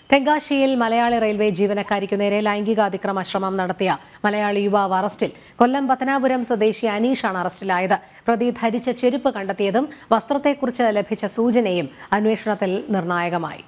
തെങ്കാശിയിൽ Malayali railway ജീവനക്കാരിക്കു നേരെ ലൈംഗിക അതിക്രമ ശ്രമം നടത്തിയ മലയാളി യുവാവ് അറസ്റ്റിൽ കൊല്ലം പത്തനാപുരം സ്വദേശി അനീഷാണ് അറസ്റ്റിലായത് പ്രതി ധരിച്ച ചെരുപ്പ് കണ്ടെത്തിയതും വസ്ത്രത്തെക്കുറിച്ച് ലഭിച്ച സൂചനയും അന്വേഷണത്തിൽ നിർണായകമായി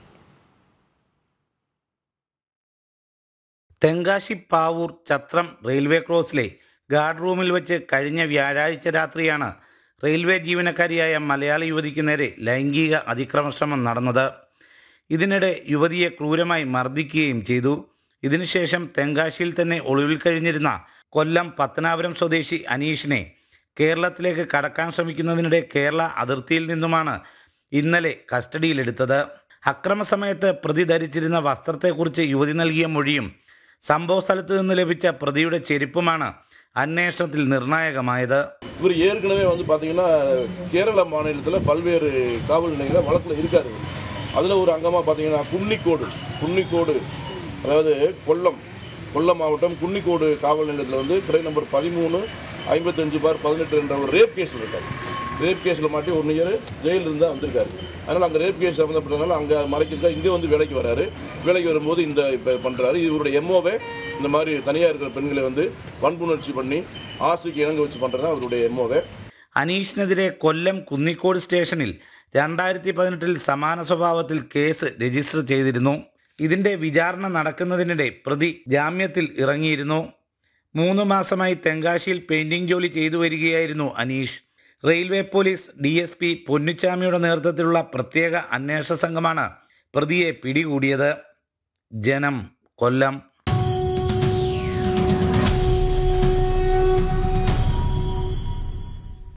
തെങ്കാശി പാവൂർ ചത്രം റെയിൽവേ ക്രോസിലെ ഗാർഡ് റൂമിൽ വെച്ച് കഴിഞ്ഞ വ്യാഴാഴ്ച രാത്രിയാണ് റെയിൽവേ ജീവനക്കാരിയായ മലയാളി യുവതിക്ക് നേരെ ലൈംഗിക അതിക്രമശ്രമം നടന്നത് ഇതിനിടെ യുവതിയെ ക്രൂരമായി മർദ്ദിക്കുകയും ചെയ്തു ഇതിനുശേഷം തെങ്കാശിയിൽ തന്നെ ഒളിവിൽ കഴിഞ്ഞിരുന്ന കൊല്ലം പത്തനാപുരം സ്വദേശി അനീഷിനെ കേരളത്തിലേക്ക് കടക്കാൻ ശ്രമിക്കുന്നതിനിടെ കേരള അതിർത്തിയിൽ നിന്നുമാണ് ഇന്നലെ കസ്റ്റഡിയിലെടുത്തത് അക്രമ സമയത്ത് പ്രതി ധരിച്ചിരുന്ന വസ്ത്രത്തെക്കുറിച്ച് യുവതി നൽകിയ മൊഴിയും സംഭവ സ്ഥലത്ത് നിന്ന് ലഭിച്ച പ്രതിയുടെ ചെരുപ്പുമാണ് അന്വേഷണത്തിൽ നിർണായകമായത് இவர் ஏற்கனவே வந்து பார்த்தீங்கன்னா கேரள மாநிலத்தில் பல்வேறு காவல் நிலையங்களில் வழக்கில் இருக்காரு அதில் ஒரு அங்கமாக பார்த்தீங்கன்னா குன்னிக்கோடு குன்னிக்கோடு அதாவது கொல்லம் கொல்லம் மாவட்டம் குன்னிக்கோடு காவல் நிலையத்தில் வந்து கிரை நம்பர் பதிமூணு ஐம்பத்தஞ்சு பார் பதினெட்டு என்ற ஒரு ரேப் கேஸ் இருக்காரு ரேப் கேஸில் மாட்டி ஒன் இயர் ஜெயிலில் இருந்து தான் வந்திருக்காரு அதனால் அங்கே ரேப் கேஸ் சம்மந்தப்பட்டதுனால அங்கே மறைக்கிறதா இங்கே வந்து வேலைக்கு வராரு வேலைக்கு வரும்போது இந்த இப்போ பண்ணுறாரு இவருடைய எம்ஓவே இந்த மாதிரி தனியாக இருக்கிற பெண்களை வந்து வன்புணர்ச்சி பண்ணி ஆசைக்கு இணங்க வச்சு பண்ணுறது தான் அவருடைய எம்ஓவே അനീഷിനെതിരെ കൊല്ലം കുന്നിക്കോട് സ്റ്റേഷനിൽ രണ്ടായിരത്തി പതിനെട്ടിൽ സമാന സ്വഭാവത്തിൽ കേസ് രജിസ്റ്റർ ചെയ്തിരുന്നു ഇതിന്റെ വിചാരണ നടക്കുന്നതിനിടെ പ്രതി ജാമ്യത്തിൽ ഇറങ്ങിയിരുന്നു മൂന്ന് മാസമായി തെങ്കാശിയിൽ പെയിന്റിംഗ് ജോലി ചെയ്തു വരികയായിരുന്നു Aneesh railway police D S P പൊന്നുച്ചാമിയുടെ നേതൃത്വത്തിലുള്ള പ്രത്യേക അന്വേഷണ സംഘമാണ് പ്രതിയെ പിടികൂടിയത് ജനം കൊല്ലം